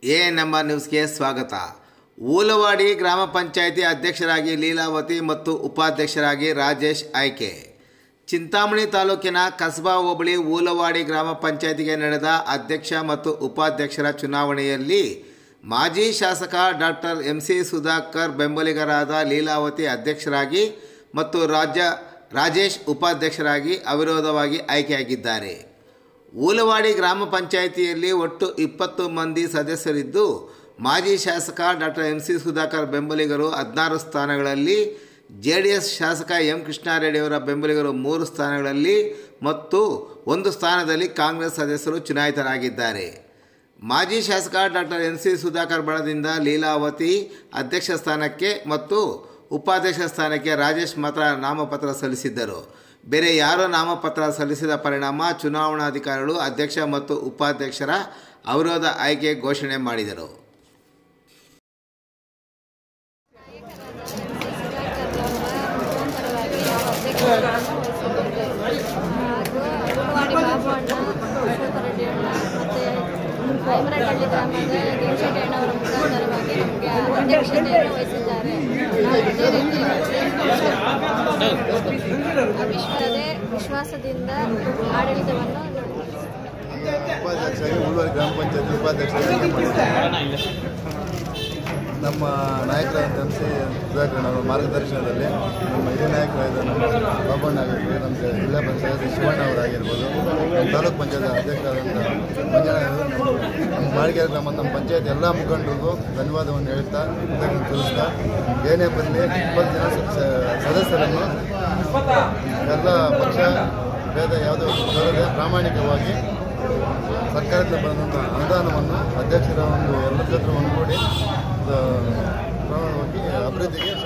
A number ನ್ಯೂಸ್ಗೆ ಸ್ವಾಗತ ಊಲವಾಡಿ ಗ್ರಾಮ ಪಂಚಾಯಿತಿ ಅಧ್ಯಕ್ಷರಾಗಿ ಲೀಲಾವತಿ ಮತ್ತು ಉಪಾಧ್ಯಕ್ಷರಾಗಿ ರಾಜೇಶ್ ಆಯ್ಕೆ ಚಿಂತಾಮಣಿ ತಾಲೂಕಿನ ಕಸ್ಬಾ ಹೋಬಳಿ ಊಲವಾಡಿ ಗ್ರಾಮ ಪಂಚಾಯಿತಿಗೆ ನಡೆದ ಅಧ್ಯಕ್ಷ ಮತ್ತು ಉಪಾಧ್ಯಕ್ಷರ ಚುನಾವಣೆಯಲ್ಲಿ ಮಾಜಿ ಶಾಸಕ ಡಾಕ್ಟರ್ ಎಂ ಸಿ ಸುಧಾಕರ್ ಬೆಂಬಲಿಗರಾದ ಲೀಲಾವತಿ ಅಧ್ಯಕ್ಷರಾಗಿ ಮತ್ತು ರಾಜ್ಯ ರಾಜೇಶ್ ಉಪಾಧ್ಯಕ್ಷರಾಗಿ ಅವಿರೋಧವಾಗಿ ಆಯ್ಕೆಯಾಗಿದ್ದಾರೆ ಊಲವಾಡಿ ಗ್ರಾಮ ಪಂಚಾಯಿತಿಯಲ್ಲಿ ಒಟ್ಟು ಇಪ್ಪತ್ತು ಮಂದಿ ಸದಸ್ಯರಿದ್ದು ಮಾಜಿ ಶಾಸಕ ಡಾಕ್ಟರ್ ಎಂ ಸಿ ಸುಧಾಕರ್ ಬೆಂಬಲಿಗರು ಹದಿನಾರು ಸ್ಥಾನಗಳಲ್ಲಿ ಜೆ ಡಿ ಎಸ್ ಶಾಸಕ ಎಂ ಕೃಷ್ಣಾರೆಡ್ಡಿಯವರ ಬೆಂಬಲಿಗರು ಮೂರು ಸ್ಥಾನಗಳಲ್ಲಿ ಮತ್ತು ಒಂದು ಸ್ಥಾನದಲ್ಲಿ ಕಾಂಗ್ರೆಸ್ ಸದಸ್ಯರು ಚುನಾಯಿತರಾಗಿದ್ದಾರೆ ಮಾಜಿ ಶಾಸಕ ಡಾಕ್ಟರ್ ಎನ್ ಸಿ ಸುಧಾಕರ್ ಬಣದಿಂದ ಲೀಲಾವತಿ ಅಧ್ಯಕ್ಷ ಸ್ಥಾನಕ್ಕೆ ಮತ್ತು ಉಪಾಧ್ಯಕ್ಷ ಸ್ಥಾನಕ್ಕೆ ರಾಜೇಶ್ ಮಾತ್ರ ನಾಮಪತ್ರ ಸಲ್ಲಿಸಿದ್ದರು ಬೇರೆ ಯಾರೂ ನಾಮಪತ್ರ ಸಲ್ಲಿಸಿದ ಪರಿಣಾಮ ಚುನಾವಣಾಧಿಕಾರಿಗಳು ಅಧ್ಯಕ್ಷ ಮತ್ತು ಉಪಾಧ್ಯಕ್ಷರ ಅವಿರೋಧ ಆಯ್ಕೆ ಘೋಷಣೆ ಮಾಡಿದರು ಹಾಗೂ ಬಾಬು ಅಣ್ಣ ರೆಡ್ಡಿ ಅಣ್ಣ ಮತ್ತು ಐಮರಹಳ್ಳಿ ಗ್ರಾಮದ ದೇವಶೆಟ್ಟಿ ಅಣ್ಣವರ ಮುಖಾಂತರವಾಗಿ ನಮಗೆ ಅಧ್ಯಕ್ಷತೆಯನ್ನು ವಹಿಸಿದ್ದಾರೆ ನಾವು ಇದೇ ರೀತಿ ಅವಿಶ್ವಾಸದೆ ವಿಶ್ವಾಸದಿಂದ ಆಡಳಿತವನ್ನು ಉಪಾಧ್ಯಕ್ಷರಾಗಿ ಉಳ್ಳೂರು ಗ್ರಾಮ ಪಂಚಾಯತ್ ಉಪಾಧ್ಯಕ್ಷರಾಗಿ ಆಯ್ಕೆ ಮಾಡಿದ್ದಾರೆ ನಮ್ಮ ನಾಯಕರಾದ ಎಂ ಸಿ ಸುಧಾಕರ್ ಅವರ ಮಾರ್ಗದರ್ಶನದಲ್ಲಿ ನಮ್ಮ ಹಿರಿಯ ನಾಯಕರಾದ ನಮ್ಮ ಬಾಬಣ್ಣ ಆಗಿರ್ಬೋದು ನಮ್ಮ ಜಿಲ್ಲಾ ಪಂಚಾಯತ್ ಶಿವಣ್ಣ ಅವರಾಗಿರ್ಬೋದು ನಮ್ಮ ತಾಲೂಕು ಪಂಚಾಯತ್ ಅಧ್ಯಕ್ಷರಾದಂಥ ಮಂಜಣ್ಣ ಅವರು, ನಮ್ಮ ಬಾಳಿಗೆ ಗ್ರಾಮ ನಮ್ಮ ಪಂಚಾಯತ್ ಎಲ್ಲ ಮುಖಂಡರಿಗೂ ಧನ್ಯವಾದವನ್ನು ಹೇಳ್ತಾ ಕೃತಜ್ಞತೆ ತಿಳಿಸ್ತಾ ಏನೇ ಬರಲಿ ಇಪ್ಪತ್ತು ಜನ ಸ- ಸದಸ್ಯರನ್ನು ಎಲ್ಲ ಪಕ್ಷ ಭೇದ ಯಾವುದೋ ಬರದೆ ಪ್ರಾಮಾಣಿಕವಾಗಿ ಸರ್ಕಾರದಿಂದ ಬಂದಂಥ ಅನುದಾನವನ್ನು ಅಧ್ಯಕ್ಷರ ಒಂದು ಎಲ್ಲ ಕ್ಷೇತ್ರವನ್ನು ಕೂಡಿ ಆ, ಪ್ರಮಾಣವಾಗಿ ಅಭಿವೃದ್ಧಿಗೆ